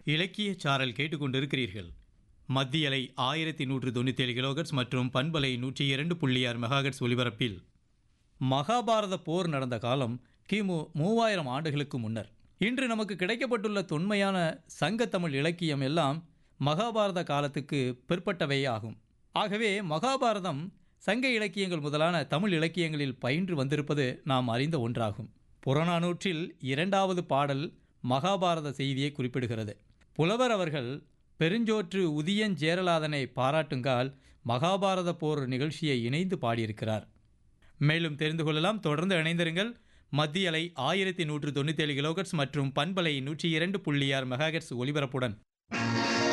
இலக்கிய சாரல் கேட்டுக்கொண்டிருக்கிறீர்கள் மத்தியலை ஆயிரத்தி நூற்று தொண்ணூத்தேழு கிலோகட்ஸ் மற்றும் பண்பலை நூற்றி இரண்டு புள்ளி ஆறு மெகாகட்ஸ் ஒலிபரப்பில் மகாபாரத போர் நடந்த காலம் கிமு மூவாயிரம் ஆண்டுகளுக்கு முன்னர் இன்று நமக்கு கிடைக்கப்பட்டுள்ள தொன்மையான சங்கத்தமிழ் இலக்கியம் எல்லாம் மகாபாரத காலத்துக்கு பிற்பட்டவை ஆகும் ஆகவே மகாபாரதம் சங்க இலக்கியங்கள் முதலான தமிழ் இலக்கியங்களில் பயின்று வந்திருப்பது நாம் அறிந்த ஒன்றாகும் புறநானூற்றில் இரண்டாவது பாடல் மகாபாரத செய்தியை குறிப்பிடுகிறது புலவர் அவர்கள் பெருஞ்சோற்று உதியஞ்சேரலாதனை பாராட்டுங்கால் மகாபாரத போர் நிகழ்ச்சியை இணைந்து பாடியிருக்கிறார் மேலும் தெரிந்து கொள்ளலாம் தொடர்ந்து இணைந்திருங்கள் மத்திய அலை ஆயிரத்தி நூற்று தொண்ணூத்தேழு கிலோகட்ஸ் மற்றும் பண்பலை நூற்றி இரண்டு புள்ளி ஆறு மெகாகட்ஸ் ஒலிபரப்புடன்